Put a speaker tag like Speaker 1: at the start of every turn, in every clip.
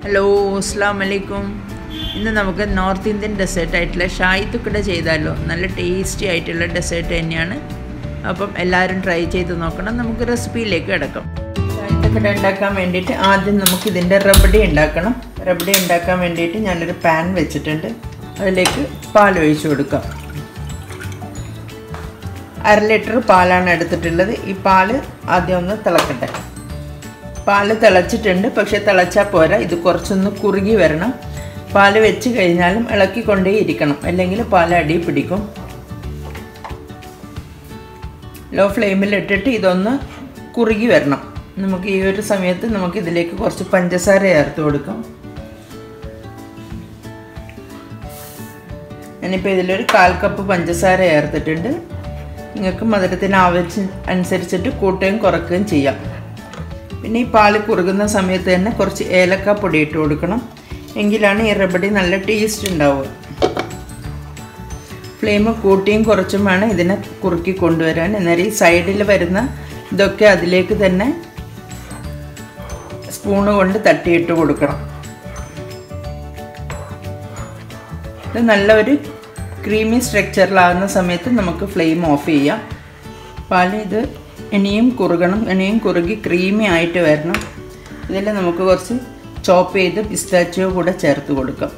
Speaker 1: hello അസ്സാം വലൈക്കും ഇന്ന് നമുക്ക് നോർത്ത് ഇന്ത്യൻ ഡെസേർട്ട് ആയിട്ടുള്ള ഷായി തുക്കട ചെയ്താലോ നല്ല ടേസ്റ്റി ആയിട്ടുള്ള ഡെസേർട്ട് തന്നെയാണ് അപ്പം എല്ലാവരും ട്രൈ ചെയ്ത് നോക്കണം നമുക്ക് റെസിപ്പിയിലേക്ക് കിടക്കാം ഷായി തുക്കട ഉണ്ടാക്കാൻ വേണ്ടിയിട്ട് ആദ്യം നമുക്ക് ഇതിൻ്റെ റബഡി ഉണ്ടാക്കണം റബഡി ഉണ്ടാക്കാൻ വേണ്ടിയിട്ട് ഞാനൊരു പാൻ വെച്ചിട്ടുണ്ട് അതിലേക്ക് പാൽ ഒഴിച്ചു കൊടുക്കാം അര ലിറ്റർ പാലാണ് എടുത്തിട്ടുള്ളത് ഈ പാല് ആദ്യം ഒന്ന് തിളക്കട്ടെ പാല് തിളച്ചിട്ടുണ്ട് പക്ഷെ തിളച്ചാൽ പോരാ ഇത് കുറച്ചൊന്ന് കുറുകി വരണം പാല് വെച്ച് കഴിഞ്ഞാലും ഇളക്കിക്കൊണ്ടേ ഇരിക്കണം അല്ലെങ്കിൽ പാൽ അടി പിടിക്കും ലോ ഫ്ലെയിമിൽ ഇട്ടിട്ട് ഇതൊന്ന് കുറുകി വരണം നമുക്ക് ഈ ഒരു സമയത്ത് നമുക്ക് ഇതിലേക്ക് കുറച്ച് പഞ്ചസാര ചേർത്ത് കൊടുക്കാം ഞാനിപ്പോൾ ഇതിലൊരു കാൽ കപ്പ് പഞ്ചസാര ചേർത്തിട്ടുണ്ട് നിങ്ങൾക്ക് മധുരത്തിന് ആവശ്യം അനുസരിച്ചിട്ട് കൂട്ടുകയും കുറയ്ക്കുകയും ചെയ്യാം പിന്നെ ഈ പാല് കുറുകുന്ന സമയത്ത് തന്നെ കുറച്ച് ഏലക്ക പൊടി ഇട്ട് കൊടുക്കണം എങ്കിലാണ് ഈ റബഡി നല്ല ടേസ്റ്റ് ഉണ്ടാവുക ഫ്ലെയിം കൂട്ടിയും കുറച്ചും വേണം ഇതിനെ കുറുക്കി കൊണ്ടുവരാൻ അന്നേരം ഈ സൈഡിൽ വരുന്ന ഇതൊക്കെ അതിലേക്ക് തന്നെ സ്പൂണ് കൊണ്ട് തട്ടിയിട്ട് കൊടുക്കണം ഇത് നല്ലൊരു ക്രീമി സ്ട്രക്ചറിലാകുന്ന സമയത്ത് നമുക്ക് ഫ്ലെയിം ഓഫ് ചെയ്യാം പാൽ ഇത് ഇനിയും കുറുകണം ഇനിയും കുറുകി ക്രീമി ആയിട്ട് വരണം ഇതിൽ നമുക്ക് കുറച്ച് ചോപ്പ് ചെയ്ത് പിസ്താച്ചിയോ കൂടെ ചേർത്ത് കൊടുക്കാം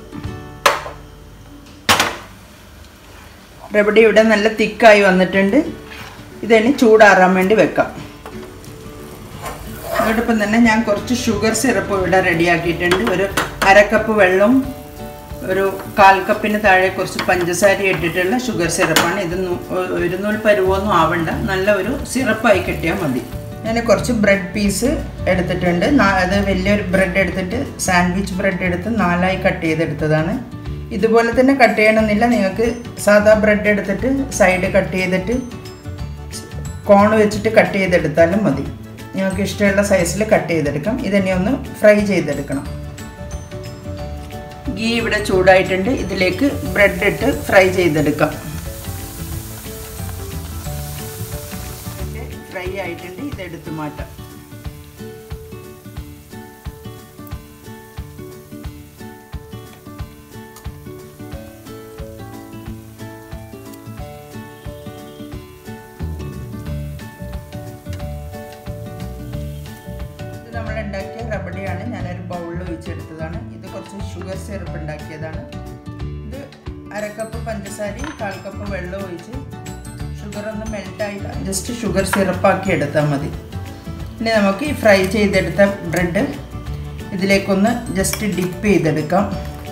Speaker 1: റബഡി ഇവിടെ നല്ല തിക്കായി വന്നിട്ടുണ്ട് ഇതിന് ചൂടാറാൻ വേണ്ടി വെക്കാം അതോടൊപ്പം തന്നെ ഞാൻ കുറച്ച് ഷുഗർ സിറപ്പ് ഇവിടെ റെഡിയാക്കിയിട്ടുണ്ട് ഒരു അര കപ്പ് വെള്ളവും ഒരു കാൽ കപ്പിന് താഴെ കുറച്ച് പഞ്ചസാര ഇട്ടിട്ടുള്ള ഷുഗർ സിറപ്പാണ് ഇത് ഒരു നൂൽ പരുവൊന്നും ആവണ്ട നല്ല ഒരു സിറപ്പായി കിട്ടിയാൽ മതി ഞാൻ കുറച്ച് ബ്രെഡ് പീസ് എടുത്തിട്ടുണ്ട് അത് വലിയൊരു ബ്രെഡ് എടുത്തിട്ട് സാൻഡ്വിച്ച് ബ്രെഡ് എടുത്ത് നാലായി കട്ട് ചെയ്തെടുത്തതാണ് ഇതുപോലെ തന്നെ കട്ട് ചെയ്യണമെന്നില്ല നിങ്ങൾക്ക് സാധാ ബ്രെഡ് എടുത്തിട്ട് സൈഡ് കട്ട് ചെയ്തിട്ട് കോൺ വെച്ചിട്ട് കട്ട് ചെയ്തെടുത്താലും മതി നിങ്ങൾക്ക് ഇഷ്ടമുള്ള സൈസിൽ കട്ട് ചെയ്തെടുക്കാം ഇതന്നെ ഒന്ന് ഫ്രൈ ചെയ്തെടുക്കണം ഗീ ഇവിടെ ചൂടായിട്ടുണ്ട് ഇതിലേക്ക് ബ്രെഡ് ഇട്ട് ഫ്രൈ ചെയ്തെടുക്കാം ഫ്രൈ ആയിട്ടുണ്ട് ഇതെടുത്ത് മാറ്റാം നമ്മൾ ഉണ്ടാക്കിയ റബഡിയാണ് ഞാനൊരു ബൗളിൽ ഒഴിച്ചെടുത്തതാണ് ഇത് കുറച്ച് ഷുഗർ സിറപ്പ് ഉണ്ടാക്കിയതാണ് ഇത് അര കപ്പ് പഞ്ചസാരയും കാൽ കപ്പ് വെള്ളം ഒഴിച്ച് ഷുഗർ ഒന്ന് മെൽട്ടായില്ല ജസ്റ്റ് ഷുഗർ സിറപ്പാക്കി എടുത്താൽ മതി ഇനി നമുക്ക് ഈ ഫ്രൈ ചെയ്തെടുത്ത ബ്രെഡ് ഇതിലേക്കൊന്ന് ജസ്റ്റ് ഡിപ്പ് ചെയ്തെടുക്കാം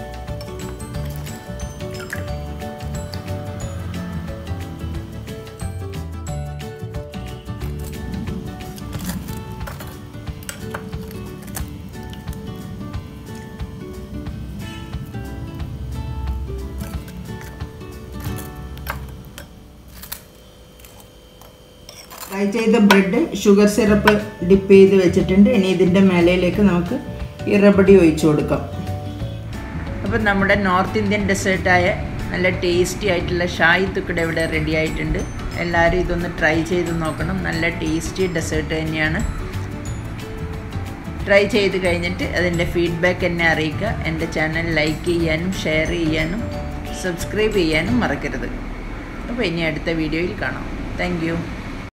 Speaker 1: ഫ്രൈ ചെയ്ത ബ്രെഡ് ഷുഗർ സിറപ്പ് ഡിപ്പ് ചെയ്ത് വെച്ചിട്ടുണ്ട് ഇനി ഇതിൻ്റെ മേലയിലേക്ക് നമുക്ക് ഈ റബഡി ഒഴിച്ചു കൊടുക്കാം അപ്പം നമ്മുടെ നോർത്ത് ഇന്ത്യൻ ഡെസേർട്ടായ നല്ല ടേസ്റ്റി ആയിട്ടുള്ള ഷായി തുക്കട ഇവിടെ റെഡി ആയിട്ടുണ്ട് എല്ലാവരും ഇതൊന്ന് ട്രൈ ചെയ്ത് നോക്കണം നല്ല ടേസ്റ്റി ഡെസേർട്ട് തന്നെയാണ് ട്രൈ ചെയ്ത് കഴിഞ്ഞിട്ട് അതിൻ്റെ ഫീഡ്ബാക്ക് എന്നെ അറിയിക്കുക എൻ്റെ ചാനൽ ലൈക്ക് ചെയ്യാനും ഷെയർ ചെയ്യാനും സബ്സ്ക്രൈബ് ചെയ്യാനും മറക്കരുത് അപ്പോൾ ഇനി അടുത്ത വീഡിയോയിൽ കാണാം താങ്ക്